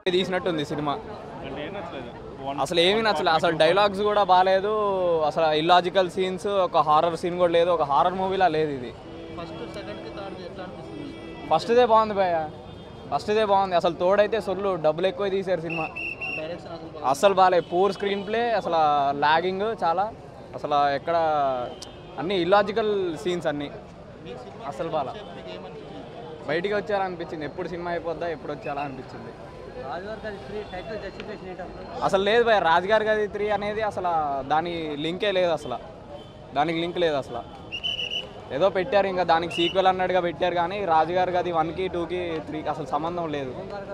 తీసినట్టుంది cinema అంటే ఏం నచ్చలేదు One- అసలు ఏమీ నచ్చలేదు అసలు డైలాగ్స్ కూడా బాగాలేదు అసలు ఇల్లాజికల్ సీన్స్ ఒక హారర్ సీన్ కూడా లేదు ఒక హారర్ మూవీలా లేదు ఇది ఫస్ట్ సెకండ్కి థర్డ్ ఎట్లా అనిపిస్తుంది ఫస్ట్దే బాగుంది భయ్య ఫస్ట్దే బాగుంది అసలు తోడైతే సొల్లు డబ్బులు ఎక్కువ తీశారు సినిమా డైరెక్షన్ అసలు అస్సలు బాగాలేదు పూర్ స్క్రీన్ ప్లే అసలు లాగింగ్ చాలా అసలు ఎక్కడ అన్ని ఇల్లాజికల్ సీన్స్ అన్నీ అసలు బాగా మీకు ఏమనిపించింది బయటికి వచ్చేలా అనిపించింది ఎప్పుడు సినిమా అయిపోద్దా ఎప్పుడు వచ్చేలా అనిపించింది రాజుగారి గారి త్రీ టైటిల్ జస్టిఫికేషన్ ఏంటప్పుడు అసలు లేదు భయ రాజుగారి గది త్రీ అనేది అసలు దాని లింకే లేదు అసలు దానికి లింక్ లేదు అసలు ఏదో పెట్టారు ఇంకా దానికి సీక్వెల్ అన్నట్టుగా పెట్టారు కానీ రాజుగారి గది వన్కి టూకి త్రీకి అసలు సంబంధం లేదు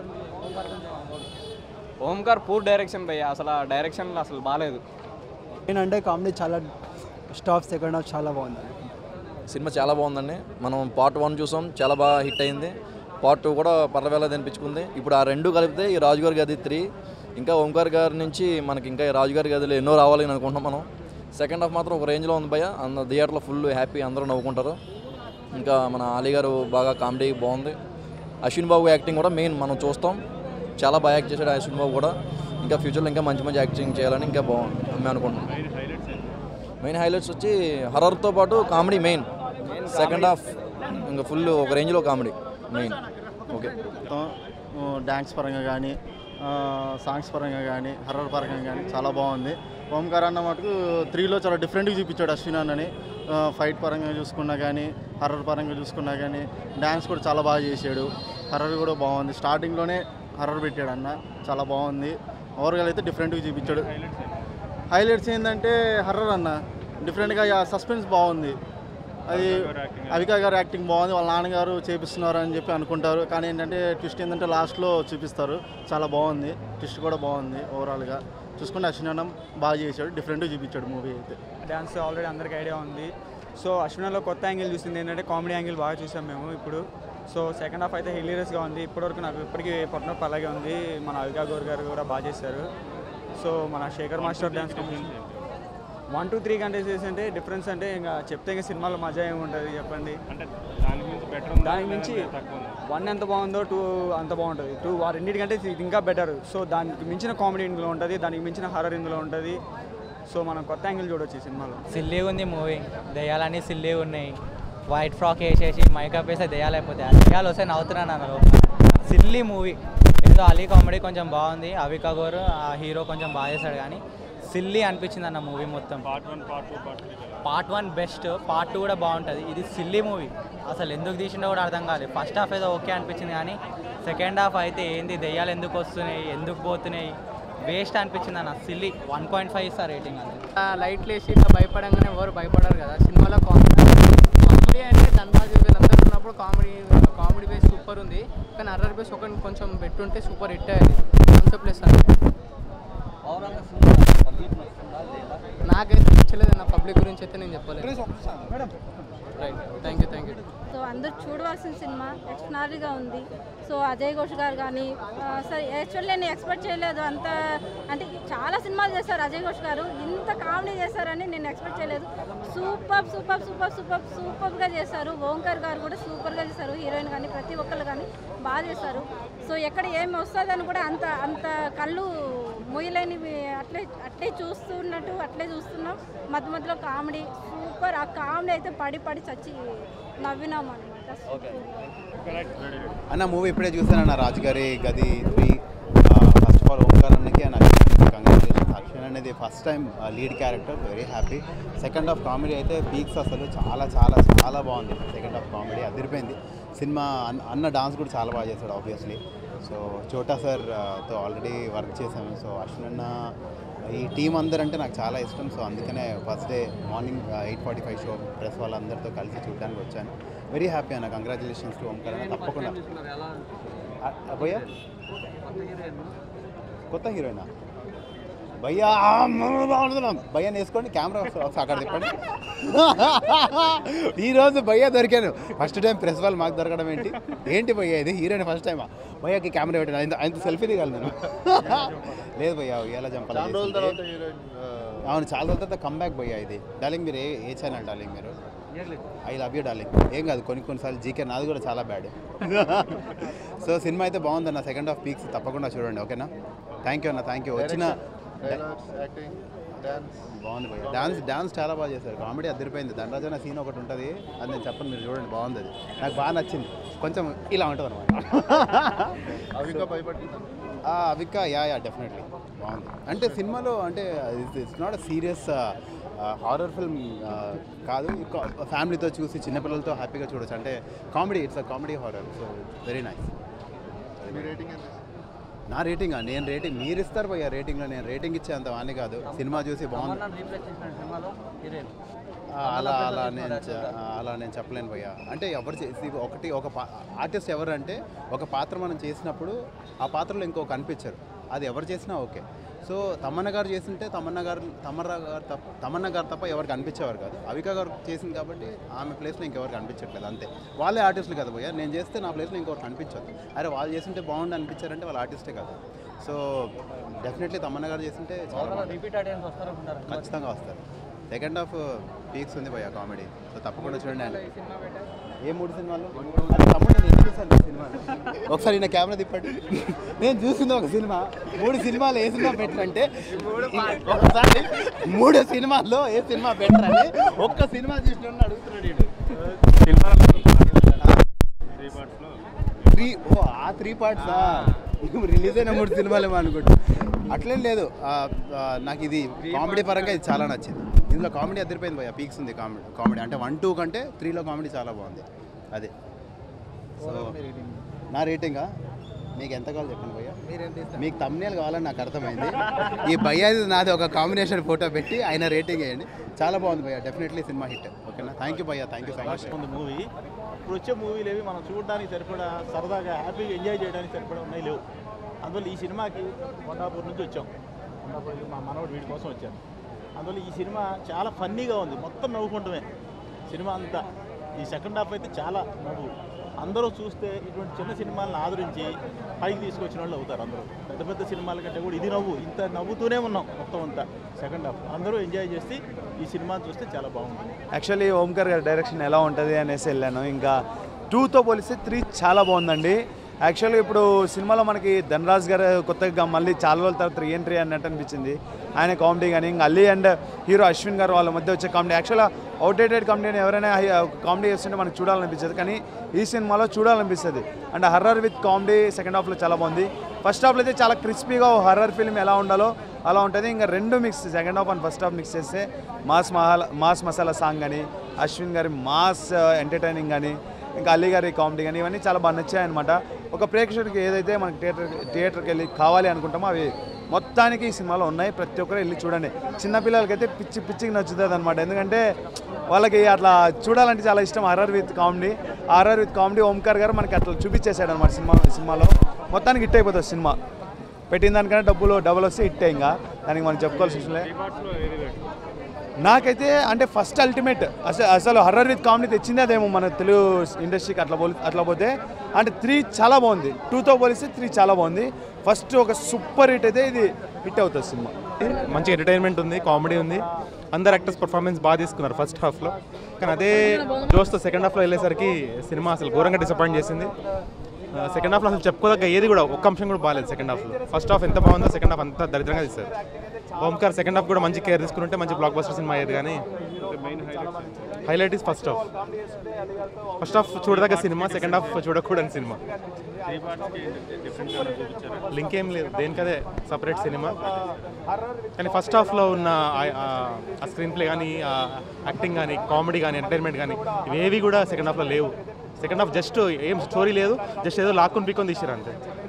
ఓంకార్ పూర్ డైరెక్షన్ భయ్య అసలు ఆ డైరెక్షన్ అసలు బాగాలేదు ఏంటంటే కామెడీ చాలా స్టాఫ్ సెకండ్ హాఫ్ చాలా బాగుంది సినిమా చాలా బాగుందండి మనం పార్ట్ వన్ చూసాం చాలా బాగా హిట్ అయింది పార్ట్ టూ కూడా పర్వాలేదు అనిపించుకుంది ఇప్పుడు ఆ రెండు కలిపితే ఈ రాజుగారి గది త్రీ ఇంకా ఓంకార్ గారి నుంచి మనకి ఇంకా ఈ రాజుగారి గదిలో ఎన్నో రావాలని అనుకుంటున్నాం మనం సెకండ్ హాఫ్ మాత్రం ఒక రేంజ్లో ఉంది భయ అంద థియేటర్లో ఫుల్ హ్యాపీ అందరూ నవ్వుకుంటారు ఇంకా మన అలీ గారు బాగా కామెడీ బాగుంది అశ్విన్ బాబు యాక్టింగ్ కూడా మెయిన్ మనం చూస్తాం చాలా బాగా యాక్ట్ చేశాడు అశ్విన్ బాబు కూడా ఇంకా ఫ్యూచర్లో ఇంకా మంచి మంచి యాక్టింగ్ చేయాలని ఇంకా బాగుంది మేము అనుకుంటున్నాం మెయిన్ హైలైట్స్ ఏంటి మెయిన్ హైలైట్స్ వచ్చి హర్రర్తో పాటు కామెడీ మెయిన్ సెకండ్ హాఫ్ ఇంకా ఫుల్ ఒక రేంజ్లో కామెడీ మెయిన్ ఓకే డ్యాన్స్ పరంగా కానీ సాంగ్స్ పరంగా కానీ హర్రర్ పరంగా కానీ చాలా బాగుంది ఓంకార్ అన్న మటుకు త్రీలో చాలా డిఫరెంట్గా చూపించాడు అశ్విన్ అన్నని ఫైట్ పరంగా చూసుకున్నా కానీ హర్రర్ పరంగా చూసుకున్నా కానీ డ్యాన్స్ కూడా చాలా బాగా చేశాడు హర్రర్ కూడా బాగుంది స్టార్టింగ్లోనే హర్రర్ పెట్టాడు అన్న చాలా బాగుంది ఓవరాల్ అయితే డిఫరెంట్గా చూపించాడు హైలైట్స్ ఏంటంటే హర్రర్ అన్న డిఫరెంట్గా సస్పెన్స్ బాగుంది అది అవికా గారు యాక్టింగ్ బాగుంది వాళ్ళ నాన్నగారు చేపిస్తున్నారు అని చెప్పి అనుకుంటారు కానీ ఏంటంటే ట్విస్ట్ ఏంటంటే లాస్ట్లో చూపిస్తారు చాలా బాగుంది ట్విస్ట్ కూడా బాగుంది ఓవరాల్గా చూసుకుంటే అశ్వినం బాగా చేశాడు డిఫరెంట్గా చూపించాడు మూవీ అయితే డ్యాన్స్ ఆల్రెడీ అందరికి ఐడియా ఉంది సో అశ్వినలో కొత్త యాంగిల్ చూసింది ఏంటంటే కామెడీ యాంగిల్ బాగా చూసాం మేము ఇప్పుడు సో సెకండ్ హాఫ్ అయితే హిలీరియస్గా ఉంది ఇప్పటివరకు నాకు ఇప్పటికీ పొట్టనొప్పి అలాగే ఉంది మన అవికా గౌర్ గారు కూడా బాగా చేశారు సో మన Sekhar master dance one two three కంటే అంటే డిఫరెన్స్ అంటే ఇంకా చెప్తే ఇంకా సినిమాలో మజా ఏముంటుంది చెప్పండి అంటే దానికి మించి బెటర్ ఉంది దానికి మించి తక్కువ ఉంది వన్ ఎంత బాగుందో టూ అంత బాగుంటుంది టూ ఆ రెండింటికంటే ఇది ఇంకా బెటర్ సో దానికి మించిన కామెడీ ఇందులో ఉంటుంది దానికి మించిన హర్రర్ ఇందులో ఉంటుంది సో మనం కొత్త యాంగిల్ చూడొచ్చు ఈ సినిమాలో సిల్లీగా ఉంది మూవీ దెయ్యాలన్నీ సిల్లీగా ఉన్నాయి వైట్ ఫ్రాక్ వేసేసి మైకప్ వేస్తే దెయ్యాలు అయిపోతాయి ఆ దెయ్యాలు వస్తే నవ్వుతున్నాను అన్న లోపల సిల్లీ మూవీ ఏదో అలీ కామెడీ కొంచెం బాగుంది అవికా గోరు ఆ హీరో కొంచెం బాగా చేశాడు కానీ సిల్లీ అనిపించింది అన్న మూవీ మొత్తం part one part two part three part one best part two కూడా బాగుంటుంది ఇది సిల్లీ మూవీ అసలు ఎందుకు తీసిండో కూడా అర్థం కాలేదు ఫస్ట్ హాఫ్ ఏదో ఓకే అనిపించింది కానీ సెకండ్ హాఫ్ అయితే ఏంది దెయ్యాలు ఎందుకు వస్తున్నాయి ఎందుకు పోతున్నాయి వేస్ట్ అనిపించింది అన్న సిల్లీ వన్ పాయింట్ ఫైవ్ ఇస్తా రేటింగ్ అంతే లైట్లు వేసి ఇట్లా భయపడంగానే ఎవరు భయపడరు కదా సినిమాలో కామెడీ కామెడీ అంటే ధన్వాజీ వీళ్ళందరూ ఉన్నప్పుడు కామెడీ కామెడీ బేస్ సూపర్ ఉంది కానీ అర్రర్ బేస్ ఒకటి కొంచెం పెట్టుంటే సూపర్ హిట్ అయ్యేది కాన్సెప్ట్ లెస్ అంటే నాకైతే నచ్చలేదు నా పబ్లిక్ గురించి అయితే నేను చెప్పలేదు right thank you thank you so అందరూ చూడవలసిన సినిమా ఎక్స్ట్రానరీగా ఉంది సో అజయ్ ఘోష్ గారు కానీ సరే యాక్చువల్లీ నేను ఎక్స్పెక్ట్ చేయలేదు అంత అంటే చాలా సినిమాలు చేశారు అజయ్ ఘోష్ గారు ఇంత కామెడీ చేశారని నేను ఎక్స్పెక్ట్ చేయలేదు సూపర్ సూపర్ సూపర్ సూపర్ సూపర్గా చేశారు ఓంకార్ గారు కూడా సూపర్గా చేశారు హీరోయిన్ కానీ ప్రతి ఒక్కరు కానీ బాగా చేశారు సో ఎక్కడ ఏం వస్తుందని కూడా అంత అంత కళ్ళు మొయ్యలేనివి అట్లే అట్లే చూస్తున్నట్టు అట్లే చూస్తున్నాం మధ్య మధ్యలో కామెడీ సూపర్ ఆ కామెడీ అయితే పడి పడి చచ్చి నవ్వినాం అనమాట అన్న మూవీ ఇప్పుడే చూసానన్న Raju Gari Gadhi three first of all Omkar అన్నకి అండ్ అశ్విన్ కంగ్రాచులేషన్ అశ్విన్ అనేది first time lead character very happy second half comedy అయితే పీక్స్ అసలు చాలా చాలా చాలా బాగుంది సెకండ్ హాఫ్ కామెడీ అదిరిపోయింది సినిమా అన్న అన్న డాన్స్ కూడా చాలా బాగా చేశాడు ఆబ్వియస్లీ సో చోటా సార్ తో ఆల్రెడీ వర్క్ చేశాను సో అశ్విన్ అన్న ఈ టీం అందరంటే నాకు చాలా ఇష్టం సో అందుకనే first day morning eight forty five show press వాళ్ళందరితో కలిసి చూడడానికి వచ్చాను వెరీ హ్యాపీ అన్న కంగ్రాచులేషన్స్ టు ఓంకార్ అన్న తప్పకుండా భయ్యా కొత్త హీరోయినా భయ్యా బాగుంటున్నాం భయ్యా వేసుకోండి కెమెరా ఒకసారి అక్కడ తిప్పండి ఈరోజు భయ్యా దొరికాను ఫస్ట్ టైం ప్రెస్ వాళ్ళు మాకు దొరకడం ఏంటి ఏంటి భయ్యా ఇది హీరోయిన్ ఫస్ట్ టైమా భయ్యాకి కెమెరా పెట్టాను ఆయన ఆయన సెల్ఫీ దిగాలి నేను లేదు భయ్యా ఎలా చంపాలి అవును చాలా రోజుల తర్వాత కమ్బ్యాక్ భయ్యా ఇది డార్లింగ్ మీరు ఏ ఏ ఛానల్ డార్లింగ్ మీరు ఐ లవ్ యూ డార్లింగ్ ఏం కాదు కొన్ని కొన్నిసార్లు జీకే నాది కూడా చాలా బ్యాడ్ సో సినిమా అయితే బాగుందన్న సెకండ్ హాఫ్ పీక్స్ తప్పకుండా చూడండి ఓకేనా థ్యాంక్ యూ అన్న థ్యాంక్ యూ వచ్చిన బాగుంది భయ్య డాన్స్ డాన్స్ చాలా బాగా చేశారు కామెడీ అదిరిపోయింది దండరాజన సీన్ ఒకటి ఉంటుంది అది నేను చెప్పను మీరు చూడండి బాగుంది అది నాకు బాగా నచ్చింది కొంచెం ఇలా ఉంటుంది అనమాట అవిక యా యా డెఫినెట్లీ బాగుంది అంటే సినిమాలో అంటే it's not a serious horror film కాదు ఫ్యామిలీతో చూసి చిన్నపిల్లలతో హ్యాపీగా చూడొచ్చు అంటే comedy it's a comedy horror so very nice నా రేటింగ్ నేను రేటింగ్ మీరు ఇస్తారు పోయా రేటింగ్లో నేను రేటింగ్ ఇచ్చే అంత వాణి కాదు సినిమా చూసి బాగుంది తమన్నాను రీప్లేస్ చేసిన సినిమాలో హీరోయిన్ ఆ, అలా అలా నేను చె- ఆ, అలా నేను చెప్పలేను భయ్య అంటే ఎవరు చేసి ఒకటి ఒక ఆర్టిస్ట్ ఎవరు అంటే ఒక పాత్ర మనం చేసినప్పుడు ఆ పాత్రలో ఇంకొక కనిపించరు అది ఎవరు చేసినా ఓకే సో తమన్న గారు చేసింటే తమన్న గారు తమన్నా గారు తప్ప తమన్న గారు తప్ప ఎవరికి కనిపించేవారు కాదు అవిక గారు చేసింది కాబట్టి ఆమె ప్లేస్లో ఇంకెవరు కనిపించట్లేదు అంతే వాళ్ళే ఆర్టిస్టులు కదా భయ్య నేను చేస్తే నా ప్లేస్లో ఇంకొకరు కనిపించదు అరే వాళ్ళు చేసింటే బాగుండి అనిపించారంటే వాళ్ళు ఆర్టిస్టే కదా సో డెఫినెట్లీ తమన్న గారు చేసింటే చాలా బాగుంది. రిపీట్ ఆడియన్స్ వస్తారనుకుంటారు ఖచ్చితంగా వస్తారు సెకండ్ హాఫ్ పీక్స్ ఉంది భయ్య కామెడీ సో తప్పకుండా చూడండి ఆయన ఏ మూడు సినిమాలు అది తమ్ముడు నేను ఎందుకు చూశాను ఈ సినిమాలు ఒకసారి నా కెమెరా తిప్పండి నేను చూసింది ఒక సినిమా మూడు సినిమాలు ఏ సినిమా బెటర్ అంటే ఒకసారి మూడు సినిమాల్లో ఏ సినిమా బెటర్ అని ఒక్క సినిమా చూసిన అడుగుతున్నాడు వీడు. త్రీ పార్ట్స్లో త్రీ ఓ ఆ త్రీ పార్ట్స్ రిలీజ్ అయిన మూడు సినిమాలు ఏమో అనుకుంటా అట్లేం లేదు ఆ, ఆ, నాకు ఇది కామెడీ పరంగా ఇది చాలా నచ్చింది ఇందులో కామెడీ అదిరిపోయింది భయ్య పీక్స్ ఉంది కామెడీ కామెడీ అంటే వన్ టూ కంటే త్రీలో కామెడీ చాలా బాగుంది అదే సో నా రేటింగా మీకు ఎంత కావాలి చెప్పండి భయ్య మీకు తమ్నేల్ కావాలని నాకు అర్థమైంది ఈ భయ్యాది నాది ఒక కాంబినేషన్ ఫోటో పెట్టి ఆయన రేటింగ్ వేయండి చాలా బాగుంది భయ్య డెఫినెట్లీ సినిమా హిట్ ఓకేనా థ్యాంక్ యూ భయ్య థ్యాంక్ యూ సో మచ్ ఉంది మూవీ ఇప్పుడు వచ్చే మూవీలు ఏవి మనం చూడడానికి సరిపడా సరదాగా హ్యాపీగా ఎంజాయ్ చేయడానికి సరిపడా ఉన్నాయి లేవు అందువల్ల ఈ సినిమాకి కొండాపూర్ నుంచి వచ్చాం కొండాపూర్కి మా మనవడు వీడి కోసం వచ్చాను అందువల్ల ఈ సినిమా చాలా ఫన్నీగా ఉంది మొత్తం నవ్వుకుంటమే సినిమా అంతా ఈ సెకండ్ హాఫ్ అయితే చాలా నవ్వు అందరూ చూస్తే ఇటువంటి చిన్న సినిమాలను ఆదరించి పైకి తీసుకొచ్చిన వాళ్ళు అవుతారు అందరూ పెద్ద పెద్ద సినిమాల కంటే కూడా ఇది నవ్వు ఇంత నవ్వుతూనే ఉన్నాం మొత్తం అంతా సెకండ్ హాఫ్ అందరూ ఎంజాయ్ చేసి ఈ సినిమాని చూస్తే చాలా బాగుంటుంది యాక్చువల్లీ ఓంకార్ గారి డైరెక్షన్ ఎలా ఉంటుంది అనేసి వెళ్ళాను ఇంకా టూతో పోలిస్తే త్రీ చాలా బాగుందండి యాక్చువల్గా ఇప్పుడు సినిమాలో మనకి ధనరాజ్ గారు కొత్తగా మళ్ళీ చాలా రోజుల తర్వాత రీ ఎంట్రీ అన్నట్టు అనిపించింది ఆయన కామెడీ కానీ ఇంకా అల్లీ అండ్ హీరో అశ్విన్ గారు వాళ్ళ మధ్య వచ్చే కామెడీ యాక్చువల్గా అవుట్డేటెడ్ కామెడీని ఎవరైనా కామెడీ చేస్తుంటే మనకు చూడాలనిపించదు కానీ ఈ సినిమాలో చూడాలనిపిస్తుంది and horror with comedy second హాఫ్లో చాలా బాగుంది ఫస్ట్ హాఫ్లో అయితే చాలా క్రిస్పీగా హర్రర్ ఫిల్మ్ ఎలా ఉండాలో అలా ఉంటుంది ఇంకా రెండు mix second half and first half mix చేస్తే మాస్ మహాల మాస్ మసాలా సాంగ్ కానీ అశ్విన్ గారి మాస్ ఎంటర్టైనింగ్ కానీ ఇంకా అలీ గారి కామెడీ కానీ ఇవన్నీ చాలా బాగా నచ్చాయి అనమాట ఒక ప్రేక్షకుడికి ఏదైతే మనకి థియేటర్ థియేటర్కి వెళ్ళి కావాలి అనుకుంటామో అవి మొత్తానికి ఈ సినిమాలో ఉన్నాయి ప్రతి ఒక్కరు వెళ్ళి చూడండి చిన్నపిల్లలకైతే పిచ్చి పిచ్చికి నచ్చుతుంది అనమాట ఎందుకంటే వాళ్ళకి అట్లా చూడాలంటే చాలా ఇష్టం horror with comedy horror with comedy Omkar గారు మనకి అట్లా చూపించేశాడు అనమాట సినిమా సినిమాలో మొత్తానికి హిట్ అయిపోతుంది సినిమా పెట్టిన దానికన్నా డబ్బులు డబ్బులు వస్తే హిట్ ఇంకా దానికి మనం చెప్పుకోవాల్సిన అవసరం లేదు. త్రీ పార్ట్స్లో ఏది better? నాకైతే అంటే ఫస్ట్ అల్టిమేట్ అసలు అసలు హర్రర్ విత్ కామెడీ తెచ్చింది అదేమో మన తెలుగు ఇండస్ట్రీకి అట్లా పోలి అట్లా పోతే అంటే త్రీ చాలా బాగుంది టూతో పోలిస్తే త్రీ చాలా బాగుంది ఫస్ట్ ఒక సూపర్ హిట్ అయితే ఇది హిట్ అవుతుంది సినిమా మంచి ఎంటర్టైన్మెంట్ ఉంది కామెడీ ఉంది అందరు యాక్టర్స్ పర్ఫార్మెన్స్ బాగా తీసుకున్నారు ఫస్ట్ హాఫ్లో కానీ అదే జోస్తో సెకండ్ హాఫ్లో వెళ్ళేసరికి సినిమా అసలు ఘోరంగా డిసప్పాయింట్ చేసింది సెకండ్ హాఫ్లో అసలు చెప్పుకోదగ్గ ఏది కూడా ఒక్క అంశం కూడా బాగాలేదు సెకండ్ హాఫ్లో ఫస్ట్ హాఫ్ ఎంత బాగుందో సెకండ్ హాఫ్ అంతా దరిద్రంగా తీశారు ఓంకార్ సెకండ్ హాఫ్ కూడా మంచి కేర్ తీసుకుంటే మంచి బ్లాక్ బస్టర్ సినిమా అయ్యేది కానీ main highlights highlight is first half first half చూడదగ్గ సినిమా సెకండ్ హాఫ్ చూడకూడని సినిమా త్రీ పార్ట్స్కి డిఫరెంట్ చూపించారు లింక్ ఏం లేదు దేనికదే సపరేట్ సినిమా కానీ ఫస్ట్ హాఫ్లో ఉన్న ఆ- ఆ- ఆ స్క్రీన్ ప్లే కానీ ఆ యాక్టింగ్ కానీ కామెడీ కానీ ఎంటర్టైన్మెంట్ కానీ ఇవేవి కూడా సెకండ్ హాఫ్లో లేవు సెకండ్ హాఫ్ జస్ట్ ఏం స్టోరీ లేదు జస్ట్ ఏదో లాక్కుని పీకొని తీసారు అంతే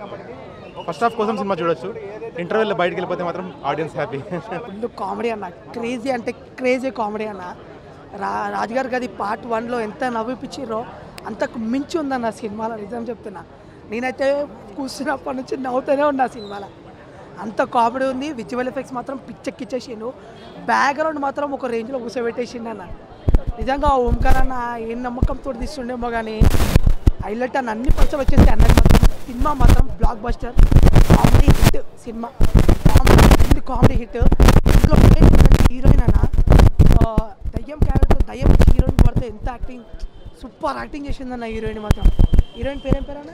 ఫస్ట్ హాఫ్ కోసం సినిమా చూడొచ్చు ఇంటర్వెల్ బయటికి వెళ్ళిపోతే మాత్రం ఆడియన్స్ హ్యాపీ ఫుల్ కామెడీ అన్న క్రేజీ అంటే క్రేజీ కామెడీ అన్న రా రాజుగారి గది పార్ట్ వన్లో ఎంత నవ్విపించారో అంతకు మించి ఉందన్న సినిమాలో నిజం చెప్తున్నా నేనైతే కూర్చున్నప్పటి నుంచి నవ్వుతూనే ఉన్నా సినిమాలో అంత కామెడీ ఉంది విజువల్ ఎఫెక్ట్స్ మాత్రం పిచ్చెక్కిచ్చేసిండు బ్యాక్గ్రౌండ్ మాత్రం ఒక రేంజ్లో కూర్చోబెట్టేసిండు అన్న నిజంగా ఓంకార్ అన్న ఏం నమ్మకంతో తీస్తుండేమో కానీ హైలైట్ అన్న అన్ని పచ్చలు వచ్చేసి అన్నది మాత్రం సినిమా మాత్రం బ్లాక్ బస్టర్ కామెడీ హిట్ సినిమా కామెడీ కామెడీ హిట్ ఇందులో హీరోయిన్ అన్న ద దయ్యం క్యారెక్టర్ దయ్యం హీరోయిన్ పడితే ఎంత యాక్టింగ్ సూపర్ యాక్టింగ్ చేసిందన్న హీరోయిన్ మాత్రం హీరోయిన్ పేరేం పేరన్నా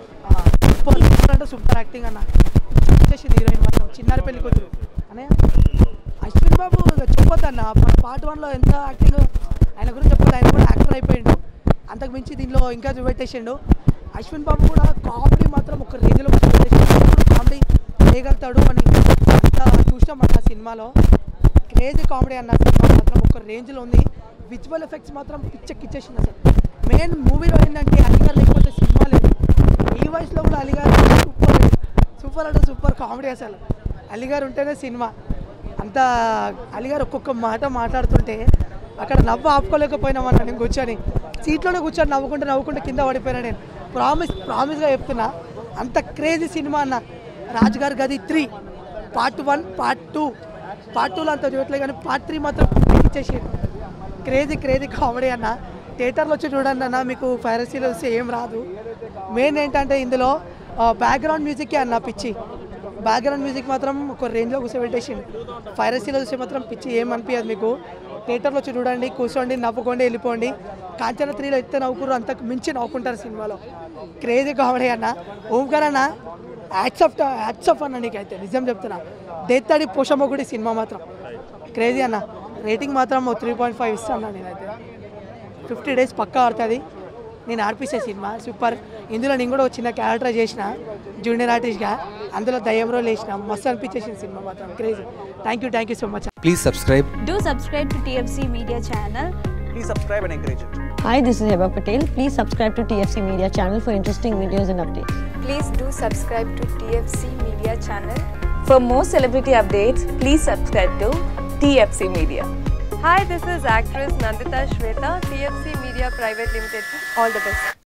సూపర్ సూపర్ అంటే సూపర్ యాక్టింగ్ అన్న చేసింది హీరోయిన్ మాత్రం చిన్నారి పెళ్లి కూతురు అన్నయ్య అశ్విన్ బాబు చెప్పొద్దన్న పార్ట్ వన్లో ఎంత యాక్టింగ్ ఆయన గురించి చెప్పొద్దు ఆయన కూడా యాక్టర్ అయిపోయిండు అంతకు మించి దీనిలో ఇంకా చూపెట్టేసిండు అశ్విన్ బాబు కూడా కామెడీ మాత్రం ఒక రేంజ్లో కామెడీ చేయగలుగుతాడు అని అంత చూసినాం అన్న సినిమాలో క్రేజీ కామెడీ అన్న సినిమా మాత్రం ఒక రేంజ్లో ఉంది విజువల్ ఎఫెక్ట్స్ మాత్రం పిచ్చెక్కిచ్చేసింది అసలు మెయిన్ మూవీలో ఏంటంటే అలిగారు లేకపోతే సినిమా లేదు ఈ వయసులో కూడా అలిగారు సూపర్ సూపర్ అంటే సూపర్ కామెడీ అసలు అలిగారు ఉంటేనే సినిమా అంత అలిగారు ఒక్కొక్క మాట మాట్లాడుతుంటే అక్కడ నవ్వు ఆపుకోలేకపోయినామన్న నేను కూర్చొని సీట్లోనే కూర్చొని నవ్వుకుంటూ నవ్వుకుంటూ కింద పడిపోయినా నేను ప్రామిస్ ప్రామిస్గా చెప్తున్నా అంత క్రేజీ సినిమా అన్న Raju Gari Gadhi three part one part two part టూలో అంత చూడట్లేదు కానీ పార్ట్ త్రీ మాత్రం ఇచ్చేసి క్రేజీ క్రేజీ కామెడీ అన్న థియేటర్లో వచ్చి చూడండి అన్న మీకు ఫైరసీలో వస్తే ఏం రాదు మెయిన్ ఏంటంటే ఇందులో బ్యాక్గ్రౌండ్ మ్యూజిక్కే అన్న పిచ్చి బ్యాక్గ్రౌండ్ మ్యూజిక్ మాత్రం ఒక రేంజ్లో కూర్చోబెట్టేసిండు ఫైరసీలో చూస్తే మాత్రం పిచ్చి ఏం అనిపించదు మీకు థియేటర్లో వచ్చి చూడండి కూర్చోండి నవ్వుకోండి వెళ్ళిపోండి కాంచన త్రీలో ఎంత నవ్వుకురు అంతకు మించి నవ్వుకుంటారు సినిమాలో క్రేజీ కామెడీ అన్న ఓంకార్ అన్న యాక్సెప్ట్ యాక్సెప్ట్ అన్న నీకైతే నిజం చెప్తున్నా దేత్తాడి పోషమ్మగుడి సినిమా మాత్రం క్రేజీ అన్న రేటింగ్ మాత్రం త్రీ పాయింట్ ఫైవ్ ఇస్తాను నేనైతే ఫిఫ్టీ డేస్ పక్కా ఆడుతుంది నేను ఆడిపిస్తే సినిమా సూపర్ ఇందులో నేను కూడా ఒక చిన్న క్యారెక్టర్ చేసిన జూనియర్ ఆర్టిస్ట్గా అందులో దయ్యం రోల్ వేసిన మస్తు అనిపించేసిన సినిమా మాత్రం crazy thank you thank you so much Please subscribe. Do subscribe to TFC Media channel. Please subscribe and encourage it. Hi, this is Heba Patel. Please subscribe to TFC Media channel for interesting videos and updates. Please do subscribe to TFC Media channel. For more celebrity updates, please subscribe to TFC Media. Hi, this is actress Nandita Shweta, TFC Media Private Limited. All the best.